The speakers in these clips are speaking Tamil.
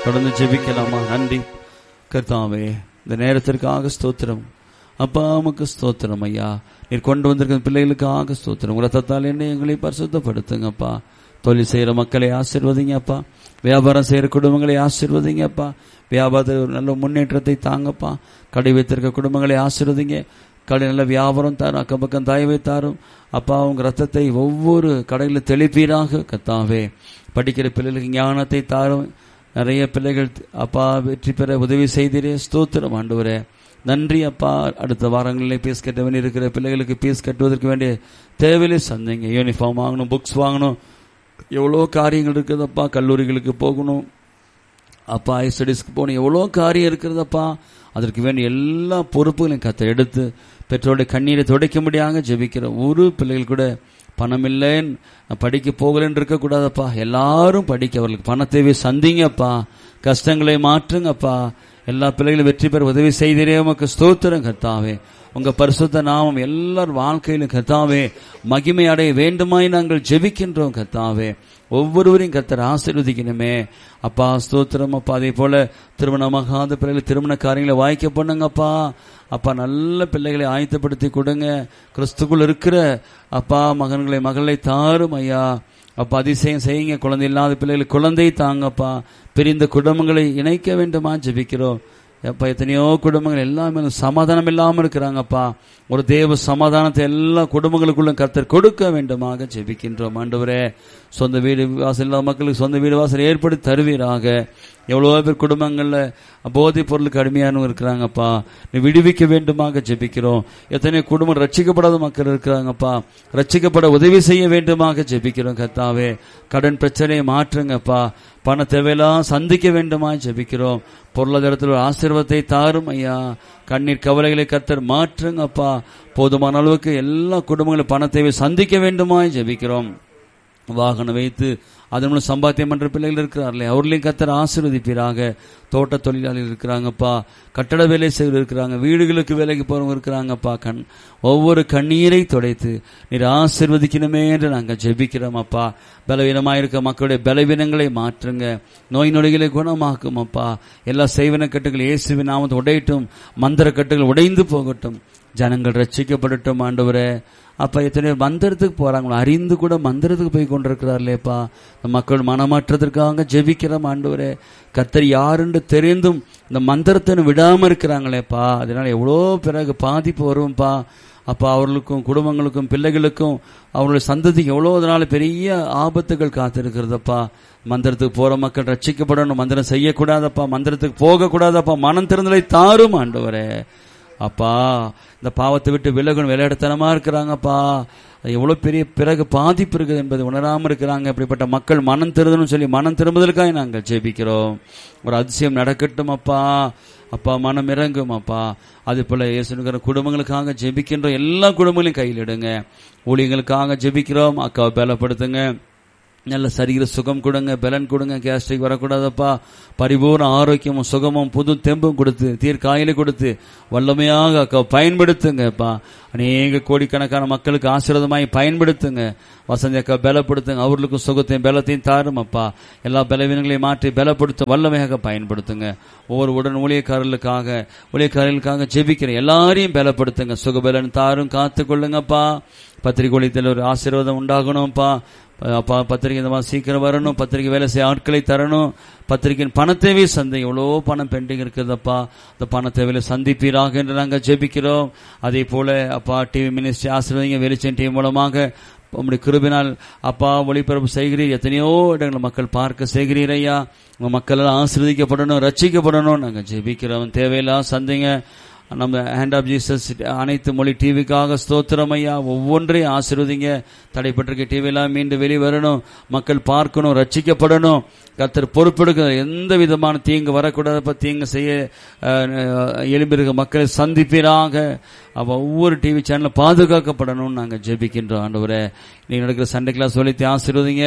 தொடர்ந்து ஜெபிக்கலாமா நன்றி கர்த்தாவே இந்த நேரத்திற்காக ஸ்தோத்திரம் அப்பா உமக்கு ஸ்தோத்திரம் ஐயா நீர் கொண்டு வந்திருக்கிற பிள்ளைகளுக்காக ஸ்தோத்திரம் உங்க ரத்தத்தால் என்ன எங்களை பரிசுத்தப்படுத்துங்கப்பா தொழில் செய்யற மக்களை ஆசிர்வதிங்கப்பா வியாபாரம் செய்யற குடும்பங்களை ஆசிர்வதிங்கப்பா வியாபாரத்தில் ஒரு நல்ல முன்னேற்றத்தை தாங்கப்பா கடை வைத்திருக்க குடும்பங்களை ஆசிர்வதிங்க கடை நல்ல வியாபாரம் தாரும் அக்கம் பக்கம் தாய்வை தாரும் அப்பா உங்க ரத்தத்தை ஒவ்வொரு கடையில் தெளிப்பீராக கத்தாவே படிக்கிற பிள்ளைகளுக்கு ஞானத்தை தாரும் நிறைய பிள்ளைகள் அப்பா வெற்றி பெற உதவி செய்தீரே ஸ்தோத்திரம் ஆண்டவரே நன்றி அப்பா அடுத்த வாரங்களிலே பீஸ் கட்ட வேண்டி இருக்கிற பிள்ளைகளுக்கு பீஸ் கட்டுவதற்கு வேண்டிய தேவையிலே சந்தைங்க யூனிஃபார்ம் வாங்கணும் புக்ஸ் வாங்கணும் எவ்வளோ காரியங்கள் இருக்குதப்பா கல்லூரிகளுக்கு போகணும் அப்பா ஹை ஸ்டடீஸ்க்கு போகணும் எவ்வளோ காரியம் இருக்கிறதப்பா அதற்கு வேண்டிய எல்லா பொறுப்புகளையும் கத்த எடுத்து பெற்றோருடைய கண்ணீரை துடைக்க முடியாங்க ஜெபிக்கிற ஒரு பிள்ளைகள் கூட பணம் இல்லைன்னு நான் படிக்க போகலன்னு இருக்கக்கூடாதப்பா எல்லாரும் படிக்க அவர்களுக்கு பண தேவை சந்திங்கப்பா கஷ்டங்களை மாற்றுங்கப்பா எல்லா பிள்ளைகளும் வெற்றி பெற உதவி செய்திரே உமக்கு ஸ்தோத்திரம் கர்த்தாவே உங்க பரிசுத்த நாமம் எல்லார் வாழ்க்கையிலும் கர்த்தாவே மகிமை அடைய வேண்டுமாய் நாங்கள் ஜெபிக்கின்றோம் கர்த்தாவே ஒவ்வொருவரையும் கர்த்தர் ஆசீர்வதிக்கணுமே அப்பா ஸ்தோத்திரம் அப்பா அதே போல திருமணமாகாத பிள்ளைகள் திருமண காரியங்களை வாய்க்க பண்ணுங்கப்பா அப்பா நல்ல பிள்ளைகளை ஆயத்தப்படுத்தி கொடுங்க கிறிஸ்துக்குள் இருக்கிற அப்பா மகன்களை மகளை தாரும் ஐயா அப்பா அதிசயம் செய்யுங்க குழந்தை இல்லாத பிள்ளைகளுக்கு குழந்தை தாங்கப்பா பிரிந்த குடும்பங்களை இணைக்க வேண்டுமா ஜெபிக்கிறோம் அப்பா எத்தனையோ குடும்பங்கள் எல்லாமே சமாதானம் இல்லாமல் இருக்கிறாங்கப்பா ஒரு தேவ சமாதானத்தை எல்லா குடும்பங்களுக்குள்ள கர்த்தர் கொடுக்க வேண்டுமாக ஜெபிக்கின்றோம் ஆண்டவரே சொந்த வீடு வாசல் இல்லாத மக்களுக்கு சொந்த வீடு வாசல் ஏற்படுத்தி தருவீராக எவ்வளோ பேர் குடும்பங்களில் போதைப் பொருளுக்கு அடிமையானவங்க இருக்கிறாங்கப்பா நீ விடுவிக்க வேண்டுமாக ஜெபிக்கிறோம் எத்தனை குடும்பம் ரட்சிக்கப்படாத மக்கள் இருக்கிறாங்கப்பா ரட்சிக்கப்பட உதவி செய்ய வேண்டுமாக ஜெபிக்கிறோம் கத்தாவே கடன் பிரச்சனையை மாற்றுங்கப்பா பண தேவையெல்லாம் சந்திக்க வேண்டுமா ஜெபிக்கிறோம் பொருளாதாரத்தில் ஒரு ஆசீர்வாதத்தை தாரும் ஐயா கண்ணீர் கவலைகளை கத்தர் மாற்றுங்கப்பா போதுமான அளவுக்கு எல்லா குடும்பங்களும் பண தேவை சந்திக்க வேண்டுமாய் ஜெபிக்கிறோம் வாகனம் வைத்து அதன் மூலம் சம்பாத்தியம் பண்ற பிள்ளைகள் இருக்கிறார்களே அவர்களையும் கத்தர் ஆசீர்வதிப்பீராக தோட்ட தொழிலாளிகள் இருக்கிறாங்கப்பா கட்டட வேலை செய்வர் இருக்கிறாங்க வீடுகளுக்கு வேலைக்கு போறவங்க இருக்கிறாங்கப்பா கண் ஒவ்வொரு கண்ணீரை துடைத்து நீர் ஆசிர்வதிக்கணுமே என்று நாங்கள் ஜெபிக்கிறோம் அப்பா பலவீனமாக இருக்க மக்களுடைய பலவீனங்களை மாற்றுங்க நோய் நொடிகளை குணமாக்கும் அப்பா எல்லா செய்வன கட்டுகள் இயேசுவின் நாமத்தை உடையட்டும் மந்திர கட்டுகள் உடைந்து போகட்டும் ஜனங்கள் ரட்சிக்கப்படட்டும் ஆண்டவரே அப்ப எத்தனையோ மந்திரத்துக்கு போறாங்களோ அறிந்து கூட மந்திரத்துக்கு போய் கொண்டிருக்கிறார்களேப்பா இந்த மக்கள் மனமாற்றத்திற்காக ஜெபிக்கிறோம் ஆண்டவரே கத்தர் யாருன்னு தெரிந்தும் இந்த மந்திரத்தை விடாம இருக்கிறாங்களேப்பா அதனால எவ்வளோ பிறகு பாதிப்பு வரும்ப்பா அப்போ அவர்களுக்கும் குடும்பங்களுக்கும் பிள்ளைகளுக்கும் அவர்களுடைய சந்ததிக்கு எவ்வளோ அதனால பெரிய ஆபத்துகள் காத்திருக்கிறதப்பா மந்திரத்துக்கு போற மக்கள் ரட்சிக்கப்படணும் மந்திரம் செய்யக்கூடாதப்பா மந்திரத்துக்கு போகக்கூடாதப்பா மனம் திறந்தலை தாரும் ஆண்டவரே அப்பா இந்த பாவத்தை விட்டு விலகணும் விளையாடுத்தனமா இருக்கிறாங்கப்பா எவ்வளவு பெரிய பிறகு பாதிப்பு இருக்குது என்பதை உணராம இருக்கிறாங்க இப்படிப்பட்ட மக்கள் மனம் திருந்தணும் சொல்லி மனம் திரும்புதலுக்காக நாங்கள் ஜெபிக்கிறோம் ஒரு அதிசயம் நடக்கட்டும் அப்பா அப்பா மனம் இறங்கும் அப்பா அது போல இயேசுங்கிற குடும்பங்களுக்காக ஜெபிக்கின்றோம் எல்லா குடும்பங்களையும் கையில் எடுங்க ஊழியங்களுக்காக ஜெபிக்கிறோம் அக்காவை பலப்படுத்துங்க நல்ல சரீர சுகம் கொடுங்க பலன் கொடுங்க கேஸ்ட்ரிக் வரக்கூடாதப்பா பரிபூர்ண ஆரோக்கியமும் சுகமும் புது தெம்பும் கொடுத்து தீர்க்காயிலை கொடுத்து வல்லமையாக அக்கா பயன்படுத்துங்கப்பா அநேக கோடிக்கணக்கான மக்களுக்கு ஆசீர்வாதமாய் பயன்படுத்துங்க வசந்தி அக்கா பலப்படுத்துங்க அவர்களுக்கும் சுகத்தையும் பலத்தையும் தாரும் அப்பா எல்லா பலவீனங்களையும் மாற்றி பலப்படுத்த வல்லமையாக பயன்படுத்துங்க ஒவ்வொரு உடன் ஊழியக்காரர்களுக்காக ஊழியக்காரர்களுக்காக ஜெபிக்கிற எல்லாரையும் பலப்படுத்துங்க சுகபலன் தாரும் காத்து கொள்ளுங்கப்பா பத்திரிகை ஒழித்தல் ஒரு ஆசீர்வாதம் உண்டாகணும்ப்பா அப்பா பத்திரிகை இந்த மாதிரி சீக்கிரம் வரணும் பத்திரிகை வேலை செய்ய ஆட்களை தரணும் பத்திரிகையின் பணத்தேவை சந்தை எவ்வளோ பணம் பெண்டிங் இருக்குதப்பா அந்த பண தேவையில சந்திப்பீராக என்று நாங்கள் ஜெபிக்கிறோம் அதே போல அப்பா டிவி மினிஸ்ட்ரி ஆசிர்வதிங்க வெளிச்சம் டிவி மூலமாக உங்களுடைய கிருபினால் அப்பா ஒளிபரப்பு செய்கிறீர் எத்தனையோ இடங்கள் மக்கள் பார்க்க செய்கிறீர் ஐயா உங்க மக்கள் எல்லாம் ஆசீர்வதிக்கப்படணும் ரட்சிக்கப்படணும் நாங்கள் ஜெபிக்கிறோம் தேவையில்லாம் சந்தைங்க நம்ம ஹேண்ட் ஆஃப் ஜீசஸ் அனைத்து மொழி டிவிக்காக ஸ்தோத்திரம் ஐயா ஒவ்வொன்றையும் ஆசிர்வதிங்க தடைப்பட்டிருக்க டிவியெல்லாம் மீண்டும் வெளிவரணும் மக்கள் பார்க்கணும் ரட்சிக்கப்படணும் கத்தர் பொறுப்பெடுக்க எந்த விதமான தீங்கு வரக்கூடாதப்ப தீங்கு செய்ய எழும்பிருக்க மக்களை சந்திப்பீராக அவ ஒவ்வொரு டிவி சேனலும் பாதுகாக்கப்படணும்னு நாங்கள் ஜெபிக்கின்றோம் ஆண்டவரே நீங்க நடக்கிற சண்டை கிளாஸ் சொல்லித்து ஆசீர்வதிங்க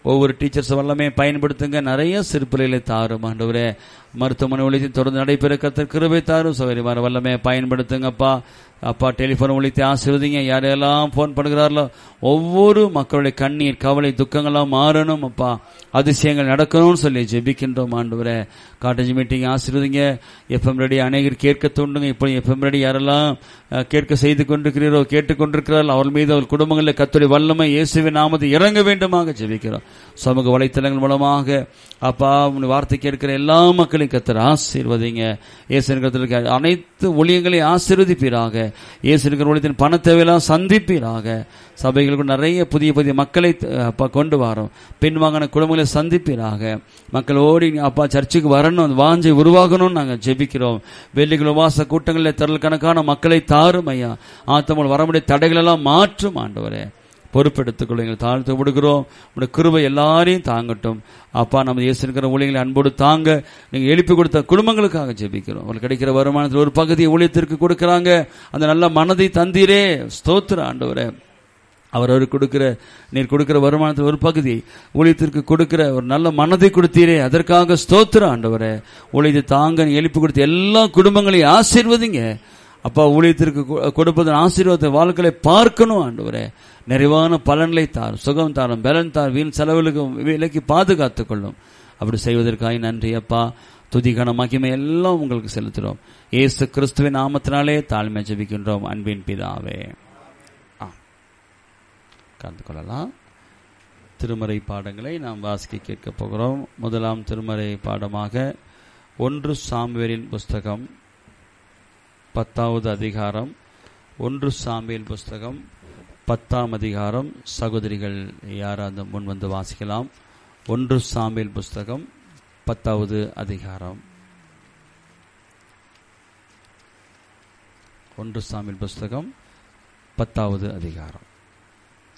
ஒவ்வொரு டீச்சர்ஸ் வல்லமே பயன்படுத்துங்க நிறைய சிறு பிள்ளைகளை தாரும் ஆண்டவரே மருத்துவமனை ஒழித்து தொடர்ந்து நடைபெற கத்தர் கிருபை தாரும் சௌகரியமான வல்லமே பயன்படுத்துங்கப்பா அப்பா டெலிஃபோன் ஒழித்து ஆசீர்வதிங்க யாரெல்லாம் ஃபோன் பண்ணுகிறார்களோ ஒவ்வொரு மக்களுடைய கண்ணீர் கவலை துக்கங்களாம் மாறணும் அப்பா அதிசயங்கள் நடக்கணும்னு சொல்லி ஜெபிக்கின்றோம் ஆண்டவரே காட்டேஜ் மீட்டிங் ஆசீர்வதிங்க எஃப்எம் ரெடி அநேகர் கேட்க தூண்டுங்க இப்போ எஃப்எம் ரெடி யாரெல்லாம் அஹ், கேட்க செய்து கொண்டிருக்கிறீரோ கேட்டுக்கொண்டிருக்கிறார்கள் அவர்கள் மீது அவர் குடும்பங்களில் கத்துடைய வல்லமை இயேசுவின் நாமத்தை இறங்க வேண்டுமாக ஜெபிக்கிறோம் சமூக வலைத்தளங்கள் மூலமாக அப்பா உன் வார்த்தை கேட்கிற எல்லா மக்களையும் கத்தர் ஆசீர்வதிங்க இயேசு கத்திற்கு அனைத்து ஊழியங்களையும் ஆசீர்வதிப்பீராக இயேசு இருக்கிற ஊழியத்தின் பண தேவையெல்லாம் சந்திப்பீராக சபைகளுக்கு நிறைய புதிய புதிய மக்களை அஹ், அப்பா கொண்டு வரோம் பின்வாங்கின குடும்பங்களை சந்திப்பீராக மக்கள் ஓடி அப்பா சர்ச்சுக்கு வரணும் அந்த வாஞ்சை உருவாகணும்னு நாங்கள் ஜெபிக்கிறோம் வெள்ளிகள் உபவாச கூட்டங்களில் திரள் கணக்கான மக்களை தாரும் ஐயா ஆத்தமல் வர முடிய தடைகள் எல்லாம் மாற்றும் ஆண்டவரே பொறுப்பெடுத்துக் கொள்ளுங்கள் தாழ்த்து விடுகிறோம் உடைய கிருபை எல்லாரையும் தாங்கட்டும் அப்பா நம்ம இயேசு இருக்கிற ஊழியங்களை அன்போடு தாங்க நீங்க எழுப்பி கொடுத்த குடும்பங்களுக்காக ஜெபிக்கிறோம் அவங்களுக்கு கிடைக்கிற வருமானத்தில் ஒரு பகுதியை ஊழியத்திற்கு கொடுக்கறாங்க அந்த நல்ல மனதை தந்தீரே ஸ்தோத்திர ஆண்டவரே அவர் அவர் கொடுக்கிற நீர் கொடுக்கிற வருமானத்தில் ஒரு பகுதி ஊழியத்திற்கு கொடுக்கிற ஒரு நல்ல மனதை கொடுத்தீரே அதற்காக ஸ்தோத்திர ஆண்டவரே ஊழியத்தை தாங்க நீ எழுப்பி கொடுத்த எல்லா குடும்பங்களையும் ஆசீர்வதிங்க அப்பா ஊழியத்திற்கு கொ- கொடுப்பதன் ஆசீர்வாதத்தை வாழ்க்கையை பார்க்கணும் ஆண்டவரே நிறைவான பலன்களை தாரும் சுகம் தாரும் பலன் தார் வீண் செலவுகளுக்கு விலைக்கு பாதுகாத்துக் கொள்ளும் அப்படி செய்வதற்காக நன்றி அப்பா துதிகன மகிமை எல்லாம் உங்களுக்கு செலுத்துகிறோம் இயேசு கிறிஸ்துவின் நாமத்தினாலே தாழ்மை ஜெபிக்கின்றோம் அன்பின் பிதாவே ஆ கலந்து கொள்ளலாம் திருமறை பாடங்களை நாம் வாசிக்க கேட்கப் போகிறோம் முதலாம் திருமறை பாடமாக ஒன்று சாமுவேலின் புஸ்தகம் பத்தாவது அதிகாரம் ஒன்று சாமுவேல் புஸ்தகம் பத்தாம் அதிகாரம் சகோதரிகள் யாராவது முன் வந்து வாசிக்கலாம் ஒன்று சாமுவேல் புஸ்தகம் பத்தாவது அதிகாரம் ஒன்று சாமுவேல் புஸ்தகம் பத்தாவது அதிகாரம்